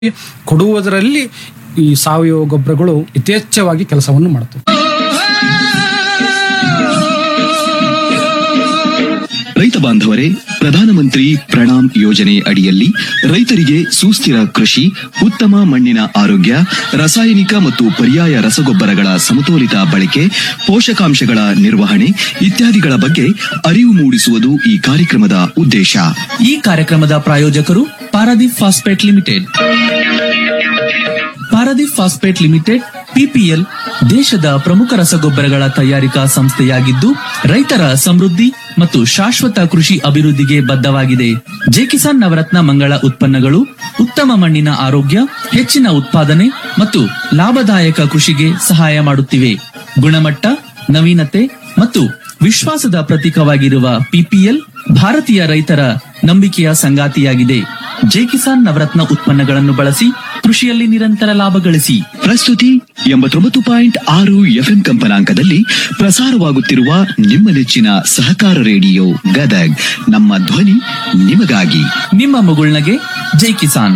ಕೊಡುವುದರಲ್ಲಿ ಈ ಸಾವಯವ ಗೊಬ್ಬರಗಳು ಯಥೇಚ್ಛವಾಗಿ ಕೆಲಸವನ್ನು ಮಾಡುತ್ತವೆ ರೈತ ಬಾಂಧವರೇ ಪ್ರಧಾನಮಂತ್ರಿ ಪ್ರಣಾಮ್ ಯೋಜನೆ ಅಡಿಯಲ್ಲಿ ರೈತರಿಗೆ ಸುಸ್ಥಿರ ಕೃಷಿ ಉತ್ತಮ ಮಣ್ಣಿನ ಆರೋಗ್ಯ ರಾಸಾಯನಿಕ ಮತ್ತು ಪರ್ಯಾಯ ರಸಗೊಬ್ಬರಗಳ ಸಮತೋಲಿತ ಬಳಕೆ ಪೋಷಕಾಂಶಗಳ ನಿರ್ವಹಣೆ ಇತ್ಯಾದಿಗಳ ಬಗ್ಗೆ ಅರಿವು ಮೂಡಿಸುವುದು ಈ ಕಾರ್ಯಕ್ರಮದ ಉದ್ದೇಶ ಈ ಕಾರ್ಯಕ್ರಮದ ಪ್ರಾಯೋಜಕರು Paradeep Phosphate Limited Paradeep Phosphate Limited PPL ದೇಶದ ಪ್ರಮುಖ ರಸಗೊಬ್ಬರಗಳ ತಯಾರಿಕಾ ಸಂಸ್ಥೆಯಾಗಿದ್ದು ರೈತರ ಸಮೃದ್ಧಿ ಮತ್ತು ಶಾಶ್ವತ ಕೃಷಿ ಅಭಿವೃದ್ಧಿಗೆ ಬದ್ಧವಾಗಿದೆ ಜೆ ಕಿಸಾನ್ ನವರತ್ನ ಮಂಗಳ ಉತ್ಪನ್ನಗಳು ಉತ್ತಮ ಮಣ್ಣಿನ ಆರೋಗ್ಯ ಹೆಚ್ಚಿನ ಉತ್ಪಾದನೆ ಮತ್ತು ಲಾಭದಾಯಕ ಕೃಷಿಗೆ ಸಹಾಯ ಮಾಡುತ್ತಿವೆ ಗುಣಮಟ್ಟ ನವೀನತೆ ಮತ್ತು ವಿಶ್ವಾಸದ ಪ್ರತೀಕವಾಗಿರುವ ಪಿಪಿಎಲ್ ಭಾರತೀಯ ರೈತರ ನಂಬಿಕೆಯ ಸಂಗಾತಿಯಾಗಿದೆ ಜೆ ಕಿಸಾನ್ ನವರತ್ನ ಉತ್ಪನ್ನಗಳನ್ನು ಬಳಸಿ ಕೃಷಿಯಲ್ಲಿ ನಿರಂತರ ಲಾಭ ಗಳಿಸಿ ಪ್ರಸ್ತುತಿ ಎಂಬತ್ತೊಂಬತ್ತು ಪಾಯಿಂಟ್ ಆರು ಎಫ್ಎಂ ಕಂಪನಾಂಕದಲ್ಲಿ ಪ್ರಸಾರವಾಗುತ್ತಿರುವ ನಿಮ್ಮ ನೆಚ್ಚಿನ ಸಹಕಾರ ರೇಡಿಯೋ ಗದಗ್ ನಮ್ಮ ಧ್ವನಿ ನಿಮಗಾಗಿ ನಿಮ್ಮ ಮಗುಳ್ನಗೆ ಜೈ ಕಿಸಾನ್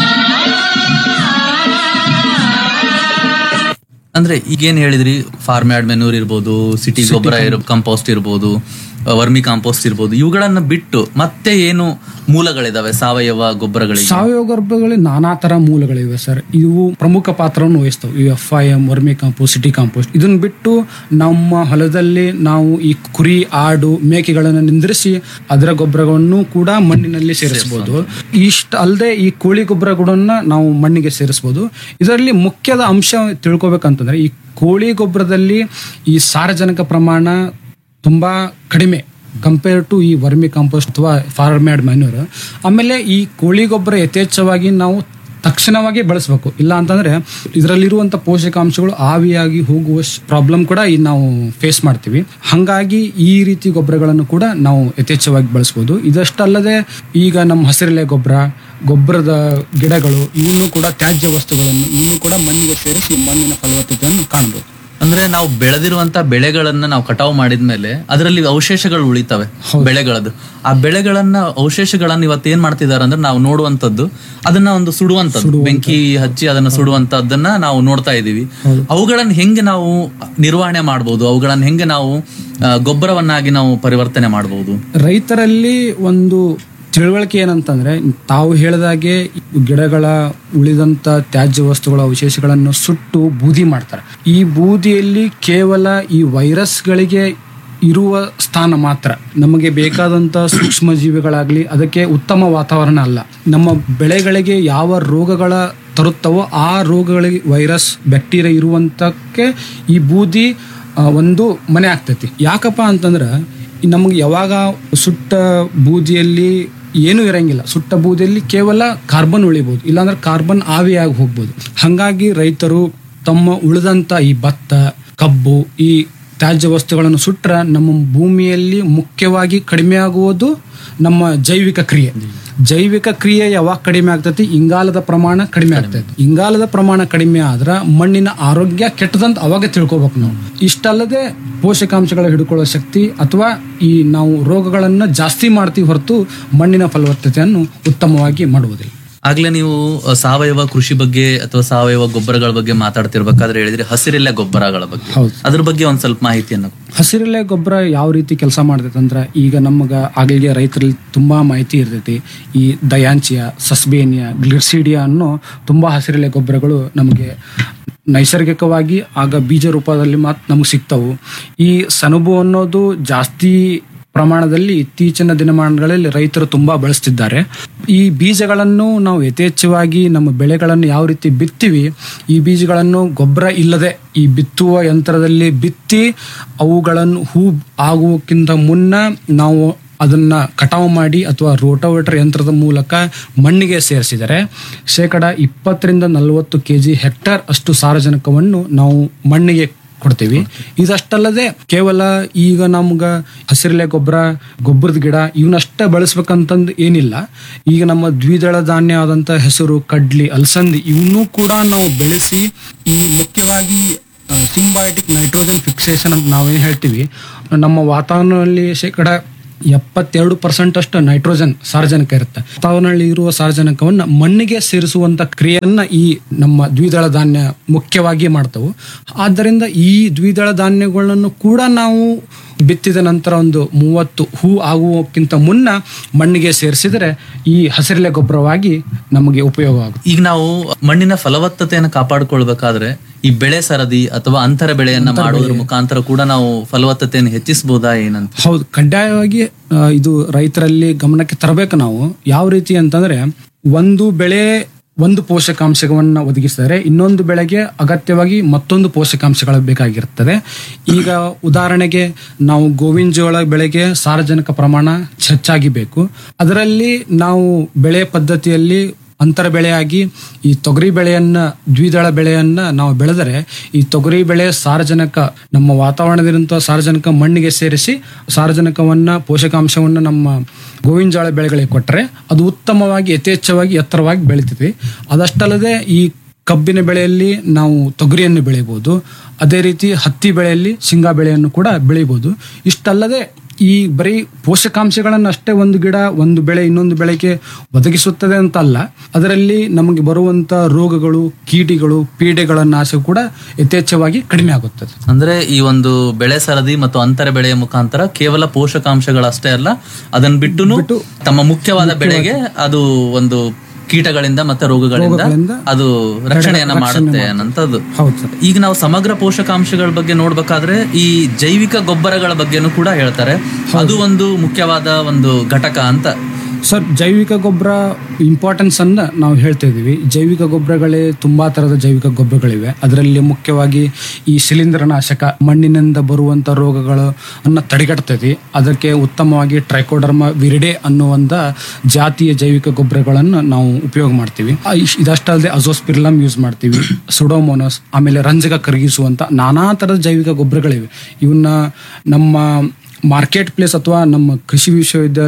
ಅಂದ್ರೆ ಈಗೇನ್ ಹೇಳಿದ್ರಿ ಫಾರ್ಮ್ ಯಾರ್ಡ್ ಮೆನೂರ್ ಇರ್ಬೋದು ಸಿಟಿ ಗೊಬ್ಬರ ಕಂಪೋಸ್ಟ್ ಇರ್ಬೋದು ವರ್ಮಿ ಕಾಂಪೋಸ್ಟ್ ಇರ್ಬೋದು ಇವುಗಳನ್ನ ಬಿಟ್ಟು ಮತ್ತೆ ಏನು ಮೂಲಗಳಿದಾವೆ ಸಾವಯವ ಗೊಬ್ಬರಗಳಿಗೆ ಸಾವಯವ ಗೊಬ್ಬರಗಳಲ್ಲಿ ನಾನಾ ತರ ಮೂಲಗಳಿವೆ ಸರ್ ಇವು ಪ್ರಮುಖ ಪಾತ್ರವನ್ನು ವಹಿಸ್ತವೆ ಈ F Y M vermicompost city compost ಇದನ್ನ ಬಿಟ್ಟು ನಮ್ಮ ಹೊಲದಲ್ಲಿ ನಾವು ಈ ಕುರಿ ಆಡು ಮೇಕೆಗಳನ್ನು ನಿಂದ್ರಿಸಿ ಅದರ ಗೊಬ್ಬರವನ್ನು ಕೂಡ ಮಣ್ಣಿನಲ್ಲಿ ಸೇರಿಸಬಹುದು ಇಷ್ಟ ಅಲ್ಲದೆ ಈ ಕೋಳಿ ಗೊಬ್ಬರಗಳನ್ನ ನಾವು ಮಣ್ಣಿಗೆ ಸೇರಿಸಬಹುದು ಇದರಲ್ಲಿ ಮುಖ್ಯದ ಅಂಶ ತಿಳ್ಕೊಬೇಕಂತಂದ್ರೆ ಈ ಕೋಳಿ ಗೊಬ್ಬರದಲ್ಲಿ ಈ ಸಾರಜನಕ ಪ್ರಮಾಣ ತುಂಬಾ ಕಡಿಮೆ ಕಂಪೇರ್ ಟು ಈ ವರ್ಮಿ ಕಾಂಪೋಸ್ಟ್ ಅಥವಾ ಫಾರ್ಮ್ಯಾಡ್ ಮ್ಯಾನ್ಯೂರ್ ಆಮೇಲೆ ಈ ಕೋಳಿ ಗೊಬ್ಬರ ಯಥೇಚ್ಛವಾಗಿ ನಾವು ತಕ್ಷಣವಾಗಿ ಬಳಸಬೇಕು ಇಲ್ಲ ಅಂತಂದ್ರೆ ಇದರಲ್ಲಿರುವಂತ ಪೋಷಕಾಂಶಗಳು ಆವಿಯಾಗಿ ಹೋಗುವ ಪ್ರಾಬ್ಲಮ್ ಕೂಡ ಈ ನಾವು ಫೇಸ್ ಮಾಡ್ತೀವಿ ಹಂಗಾಗಿ ಈ ರೀತಿ ಗೊಬ್ಬರಗಳನ್ನು ಕೂಡ ನಾವು ಯಥೇಚ್ಛವಾಗಿ ಬಳಸಬಹುದು ಇದಷ್ಟಲ್ಲದೆ ಈಗ ನಮ್ಮ ಹಸಿರೆಲೆ ಗೊಬ್ಬರ ಗೊಬ್ಬರದ ಗಿಡಗಳು ಇವನ್ನು ಕೂಡ ತ್ಯಾಜ್ಯ ವಸ್ತುಗಳನ್ನು ಇವನ್ನು ಕೂಡ ಮಣ್ಣಿಗೆ ಸೇರಿಸಿ ಮಣ್ಣಿನ ಫಲವತ್ತತೆಯನ್ನು ಕಾಣಬಹುದು ಅಂದ್ರೆ ನಾವು ಬೆಳೆದಿರುವಂತ ಬೆಳೆಗಳನ್ನ ನಾವು ಕಟಾವು ಮಾಡಿದ್ಮೇಲೆ ಅದರಲ್ಲಿ ಅವಶೇಷಗಳು ಉಳಿತವೆ ಬೆಳೆಗಳದ್ದು ಆ ಬೆಳೆಗಳನ್ನ ಅವಶೇಷಗಳನ್ನ ಇವತ್ತು ಏನ್ ಮಾಡ್ತಿದಾರೆ ಅಂದ್ರೆ ನಾವು ನೋಡುವಂತದ್ದು ಅದನ್ನ ಒಂದು ಸುಡುವಂತದ್ದು ಬೆಂಕಿ ಹಚ್ಚಿ ಅದನ್ನ ಸುಡುವಂತದ್ದನ್ನ ನಾವು ನೋಡ್ತಾ ಇದೀವಿ ಅವುಗಳನ್ನ ಹೆಂಗೆ ನಾವು ನಿರ್ವಹಣೆ ಮಾಡಬಹುದು ಅವುಗಳನ್ನ ಹೆಂಗೆ ನಾವು ಆ, ಗೊಬ್ಬರವನ್ನಾಗಿ ನಾವು ಪರಿವರ್ತನೆ ಮಾಡಬಹುದು ರೈತರಲ್ಲಿ ಒಂದು ತಿಳುವಳಿಕೆ ಏನಂತಂದ್ರೆ ತಾವು ಹೇಳಿದಾಗೆ ಗಿಡಗಳ ಉಳಿದಂತ ತ್ಯಾಜ್ಯ ವಸ್ತುಗಳ ಅವಶೇಷಗಳನ್ನು ಸುಟ್ಟು ಬೂದಿ ಮಾಡ್ತಾರೆ ಈ ಬೂದಿಯಲ್ಲಿ ಕೇವಲ ಈ ವೈರಸ್ಗಳಿಗೆ ಇರುವ ಸ್ಥಾನ ಮಾತ್ರ ನಮಗೆ ಬೇಕಾದಂತ ಸೂಕ್ಷ್ಮ ಜೀವಿಗಳಾಗ್ಲಿ ಅದಕ್ಕೆ ಉತ್ತಮ ವಾತಾವರಣ ಅಲ್ಲ ನಮ್ಮ ಬೆಳೆಗಳಿಗೆ ಯಾವ ರೋಗಗಳ ತರುತ್ತವೋ ಆ ರೋಗಗಳಿಗೆ ವೈರಸ್ ಬ್ಯಾಕ್ಟೀರಿಯಾ ಇರುವಂತಕ್ಕೆ ಈ ಬೂದಿ ಆ, ಒಂದು ಮನೆ ಆಗ್ತೈತಿ ಯಾಕಪ್ಪ ಅಂತಂದ್ರೆ ನಮಗೆ ಯಾವಾಗ ಸುಟ್ಟ ಬೂದಿಯಲ್ಲಿ ಏನೂ ಇರಂಗಿಲ್ಲ ಸುಟ್ಟ ಬೂದಿಯಲ್ಲಿ ಕೇವಲ ಕಾರ್ಬನ್ ಉಳಿಬಹುದು ಇಲ್ಲಾಂದ್ರೆ ಕಾರ್ಬನ್ ಆವಿಯಾಗಿ ಹೋಗ್ಬೋದು ಹಾಗಾಗಿ ರೈತರು ತಮ್ಮ ಉಳಿದಂತ ಈ ಭತ್ತ ಕಬ್ಬು ಈ ತ್ಯಾಜ್ಯ ವಸ್ತುಗಳನ್ನು ಸುಟ್ರ ನಮ್ಮ ಭೂಮಿಯಲ್ಲಿ ಮುಖ್ಯವಾಗಿ ಕಡಿಮೆ ಆಗುವುದು ನಮ್ಮ ಜೈವಿಕ ಕ್ರಿಯೆ ಜೈವಿಕ ಕ್ರಿಯೆ ಯಾವಾಗ ಕಡಿಮೆ ಆಗ್ತೈತಿ ಇಂಗಾಲದ ಪ್ರಮಾಣ ಕಡಿಮೆ ಆಗ್ತೈತಿ ಇಂಗಾಲದ ಪ್ರಮಾಣ ಕಡಿಮೆ ಆದ್ರ ಮಣ್ಣಿನ ಆರೋಗ್ಯ ಕೆಟ್ಟದಂತ ಅವಾಗ ತಿಳ್ಕೊಬೇಕು ನಾವು ಇಷ್ಟಲ್ಲದೆ ಪೋಷಕಾಂಶಗಳ ಹಿಡ್ಕೊಳ್ಳೋ ಶಕ್ತಿ ಅಥವಾ ಈ ನಾವು ರೋಗಗಳನ್ನ ಜಾಸ್ತಿ ಮಾಡ್ತೀವಿ ಹೊರತು ಮಣ್ಣಿನ ಫಲವತ್ತತೆಯನ್ನು ಉತ್ತಮವಾಗಿ ಮಾಡುವುದಿಲ್ಲ ಆಗ್ಲೇ ನೀವು ಅ, ಸಾವಯವ ಕೃಷಿ ಬಗ್ಗೆ ಅಥವಾ ಸಾವಯವ ಗೊಬ್ಬರಗಳ ಬಗ್ಗೆ ಮಾತಾಡ್ತಿರ್ಬೇಕಾದ್ರೆ ಹೇಳಿದ್ರೆ ಹಸಿರೆಲೆ ಗೊಬ್ಬರಗಳ ಬಗ್ಗೆ ಹೌದು. ಅದ್ರ ಬಗ್ಗೆ ಒಂದ್ ಸ್ವಲ್ಪ ಮಾಹಿತಿಯನ್ನು ಹಸಿರೆಲೆ ಗೊಬ್ಬರ ಯಾವ ರೀತಿ ಕೆಲಸ ಮಾಡ್ತೈತೆ ಅಂದ್ರೆ ಈಗ ನಮಗ ಆಗಲಿಗೆ ರೈತರಲ್ಲಿ ತುಂಬಾ ಮಾಹಿತಿ ಇರ್ತೈತಿ ಈ ದಯಾಂಚಿಯಾ ಸಸ್ಬೇನಿಯಾ ಗ್ಲಿರ್ಸಿಡಿಯಾ ಅನ್ನೋ ತುಂಬಾ ಹಸಿರೆಲೆ ಗೊಬ್ಬರಗಳು ನಮಗೆ ನೈಸರ್ಗಿಕವಾಗಿ ಆಗ ಬೀಜ ರೂಪದಲ್ಲಿ ಮಾತ್ರ ನಮಗೆ ಸಿಗ್ತವು ಈ ಸನುಬು ಅನ್ನೋದು ಜಾಸ್ತಿ ಪ್ರಮಾಣದಲ್ಲಿ ಇತ್ತೀಚಿನ ದಿನಮಾನಗಳಲ್ಲಿ ರೈತರು ತುಂಬಾ ಬಳಸ್ತಿದ್ದಾರೆ ಈ ಬೀಜಗಳನ್ನು ನಾವು ಯಥೇಚ್ಛವಾಗಿ ನಮ್ಮ ಬೆಳೆಗಳನ್ನು ಯಾವ ರೀತಿ ಬಿತ್ತೀವಿ ಈ ಬೀಜಗಳನ್ನು ಗೊಬ್ಬರ ಇಲ್ಲದೆ ಈ ಬಿತ್ತುವ ಯಂತ್ರದಲ್ಲಿ ಬಿತ್ತಿ ಅವುಗಳನ್ನು ಹೂ ಆಗುವಕ್ಕಿಂತ ಮುನ್ನ ನಾವು ಅದನ್ನ ಕಟಾವು ಮಾಡಿ ಅಥವಾ ರೋಟೋವೇಟರ್ ಯಂತ್ರದ ಮೂಲಕ ಮಣ್ಣಿಗೆ ಸೇರಿಸಿದರೆ ಶೇಕಡ ಇಪ್ಪತ್ತರಿಂದ ನಲವತ್ತು ಕೆ ಜಿ ಹೆಕ್ಟರ್ ಅಷ್ಟು ಸಾರಜನಕವನ್ನು ನಾವು ಮಣ್ಣಿಗೆ ಕೊಡ್ತೀವಿ ಇದಷ್ಟಲ್ಲದೆ ಕೇವಲ ಈಗ ನಮ್ಗ ಹಸಿರೆಲೆ ಗೊಬ್ಬರ ಗೊಬ್ಬರದ ಗಿಡ ಇವನ್ನಷ್ಟೇ ಬೆಳೆಸ್ಬೇಕಂತಂದು ಏನಿಲ್ಲ ಈಗ ನಮ್ಮ ದ್ವಿದಳ ಧಾನ್ಯ ಆದಂತ ಹೆಸರು ಕಡ್ಲಿ ಅಲಸಂದಿ ಇವನ್ನೂ ಕೂಡ ನಾವು ಬೆಳೆಸಿ ಈ ಮುಖ್ಯವಾಗಿ ಸಿಂಬಯೋಟಿಕ್ ನೈಟ್ರೋಜನ್ ಫಿಕ್ಸೇಷನ್ ಅಂತ ನಾವೇನು ಹೇಳ್ತೀವಿ ನಮ್ಮ ವಾತಾವರಣದಲ್ಲಿ ಶೇಕಡ ಎಪ್ಪತ್ತೆರಡು ಪರ್ಸೆಂಟ್ ಅಷ್ಟು ನೈಟ್ರೋಜನ್ ಸಾರಜನಕ ಇರುತ್ತೆ ವಾತಾವರಣದಲ್ಲಿ ಇರುವ ಸಾರಜನಕವನ್ನ ಮಣ್ಣಿಗೆ ಸೇರಿಸುವಂತ ಕ್ರಿಯೆಯನ್ನ ಈ ನಮ್ಮ ದ್ವಿದಳ ಧಾನ್ಯ ಮುಖ್ಯವಾಗಿ ಮಾಡ್ತವು ಆದ್ದರಿಂದ ಈ ದ್ವಿದಳ ಧಾನ್ಯಗಳನ್ನು ಕೂಡ ನಾವು ಬಿತ್ತಿದ ನಂತರ ಒಂದು ಮೂವತ್ತು ಹೂ ಆಗುವಕ್ಕಿಂತ ಮುನ್ನ ಮಣ್ಣಿಗೆ ಸೇರಿಸಿದರೆ ಈ ಹಸಿರೆಲೆ ಗೊಬ್ಬರವಾಗಿ ನಮಗೆ ಉಪಯೋಗ ಆಗುತ್ತೆ ಈಗ ನಾವು ಮಣ್ಣಿನ ಫಲವತ್ತತೆಯನ್ನು ಕಾಪಾಡಿಕೊಳ್ಬೇಕಾದ್ರೆ ಈ ಬೆಳೆ ಸರದಿ ಅಥವಾ ಅಂತರ ಬೆಳೆಯನ್ನ ಮಾಡೋದ್ರ ಮುಖಾಂತರ ಕೂಡ ನಾವು ಫಲವತ್ತತೆಯನ್ನು ಹೆಚ್ಚಿಸಬಹುದಾ ಏನಂತ ಹೌದು ಕಡ್ಡಾಯವಾಗಿ ಆ, ಇದು ರೈತರಲ್ಲಿ ಗಮನಕ್ಕೆ ತರಬೇಕು ನಾವು ಯಾವ ರೀತಿ ಅಂತಂದ್ರೆ ಒಂದು ಬೆಳೆ ಒಂದು ಪೋಷಕಾಂಶವನ್ನ ಒದಗಿಸಿದರೆ ಇನ್ನೊಂದು ಬೆಳೆಗೆ ಅಗತ್ಯವಾಗಿ ಮತ್ತೊಂದು ಪೋಷಕಾಂಶಗಳು ಬೇಕಾಗಿರ್ತದೆ ಈಗ ಉದಾಹರಣೆಗೆ ನಾವು ಗೋವಿನ ಜೋಳ ಬೆಳೆಗೆ ಸಾರಜನಕ ಪ್ರಮಾಣ ಹೆಚ್ಚಾಗಿ ಬೇಕು ಅದರಲ್ಲಿ ನಾವು ಬೆಳೆ ಪದ್ಧತಿಯಲ್ಲಿ ಅಂತರ ಬೆಳೆಯಾಗಿ ಈ ತೊಗರಿ ಬೆಳೆಯನ್ನ ದ್ವಿದಳ ಬೆಳೆಯನ್ನ ನಾವು ಬೆಳೆದರೆ ಈ ತೊಗರಿ ಬೆಳೆ ಸಾರಜನಕ ನಮ್ಮ ವಾತಾವರಣದಲ್ಲಿರುವಂತಹ ಸಾರಜನಕ ಮಣ್ಣಿಗೆ ಸೇರಿಸಿ ಸಾರಜನಕವನ್ನ ಪೋಷಕಾಂಶವನ್ನ ನಮ್ಮ ಗೋವಿನ ಜೋಳ ಬೆಳೆಗಳಿಗೆ ಕೊಟ್ಟರೆ ಅದು ಉತ್ತಮವಾಗಿ ಯಥೇಚ್ಛವಾಗಿ ಎತ್ತರವಾಗಿ ಬೆಳಿತದೆ ಅದಷ್ಟಲ್ಲದೆ ಈ ಕಬ್ಬಿನ ಬೆಳೆಯಲ್ಲಿ ನಾವು ತೊಗರಿಯನ್ನು ಬೆಳಿಬೋದು ಅದೇ ರೀತಿ ಹತ್ತಿ ಬೆಳೆಯಲ್ಲಿ ಶೇಂಗಾ ಬೆಳೆಯನ್ನು ಕೂಡ ಬೆಳಿಬೋದು ಇಷ್ಟಲ್ಲದೆ ಈ ಬರೀ ಪೋಷಕಾಂಶಗಳನ್ನು ಅಷ್ಟೇ ಒಂದು ಗಿಡ ಒಂದು ಬೆಳೆ ಇನ್ನೊಂದು ಬೆಳೆಗೆ ಒದಗಿಸುತ್ತದೆ ಅಂತ ಅಲ್ಲ ಅದರಲ್ಲಿ ನಮಗೆ ಬರುವಂತ ರೋಗಗಳು ಕೀಟಿಗಳು ಪೀಡೆಗಳ ನಾಶ ಕೂಡ ಯಥೇಚ್ಛವಾಗಿ ಕಡಿಮೆ ಆಗುತ್ತದೆ ಅಂದ್ರೆ ಈ ಒಂದು ಬೆಳೆ ಸರದಿ ಮತ್ತು ಅಂತರ ಬೆಳೆಯ ಮುಖಾಂತರ ಕೇವಲ ಪೋಷಕಾಂಶಗಳಷ್ಟೇ ಅಲ್ಲ ಅದನ್ನ ಬಿಟ್ಟು ತಮ್ಮ ಮುಖ್ಯವಾದ ಬೆಳೆಗೆ ಅದು ಒಂದು ಕೀಟಗಳಿಂದ ಮತ್ತೆ ರೋಗಗಳಿಂದ ರೋಗಗಳಿಂದ ಅದು ರಕ್ಷಣೆಯನ್ನ ಮಾಡುತ್ತೆ ಅನ್ನಂಥದ್ದು ಹೌದು ಸರ್ ಈಗ ನಾವು ಸಮಗ್ರ ಪೋಷಕಾಂಶಗಳ ಬಗ್ಗೆ ನೋಡ್ಬೇಕಾದ್ರೆ ಈ ಜೈವಿಕ ಗೊಬ್ಬರಗಳ ಬಗ್ಗೆನೂ ಕೂಡ ಹೇಳ್ತಾರೆ ಅದು ಒಂದು ಮುಖ್ಯವಾದ ಒಂದು ಘಟಕ ಅಂತ ಸರ್ ಜೈವಿಕ ಗೊಬ್ಬರ ಇಂಪಾರ್ಟೆನ್ಸ್ ಅನ್ನ ನಾವು ಹೇಳ್ತಾ ಇದೀವಿ ಜೈವಿಕ ಗೊಬ್ಬರಗಳೇ ತುಂಬಾ ತರದ ಜೈವಿಕ ಗೊಬ್ಬರಗಳಿವೆ ಅದರಲ್ಲಿ ಮುಖ್ಯವಾಗಿ ಈ ಶಿಲೀಂಧ್ರನಾಶಕ ಮಣ್ಣಿನಿಂದ ಬರುವಂತ ರೋಗಗಳು ಅನ್ನ ತಡೆಗಟ್ತದೆ ಅದಕ್ಕೆ ಉತ್ತಮವಾಗಿ ಟ್ರೈಕೋಡರ್ಮ ವಿರಿಡೆ ಅನ್ನುವಂತ ಜಾತಿಯ ಜೈವಿಕ ಗೊಬ್ಬರಗಳನ್ನು ನಾವು ಉಪಯೋಗ ಮಾಡ್ತೀವಿ ಆ, ಇಶ್- ಇದಷ್ಟಲ್ಲದೆ ಅಜೋಸ್ಪಿರ್ಲಮ್ ಯೂಸ್ ಮಾಡ್ತೀವಿ ಸುಡೋಮೋನಸ್ ಆಮೇಲೆ ರಂಜಕ ಕರಗಿಸುವಂತ ನಾನಾ ತರದ ಜೈವಿಕ ಗೊಬ್ಬರಗಳಿವೆ ಇವನ್ನ ನಮ್ಮ ಮಾರ್ಕೆಟ್ ಪ್ಲೇಸ್ ಅಥವಾ ನಮ್ಮ ಕೃಷಿ ವಿಶ್ವವಿದ್ಯಾಲಯ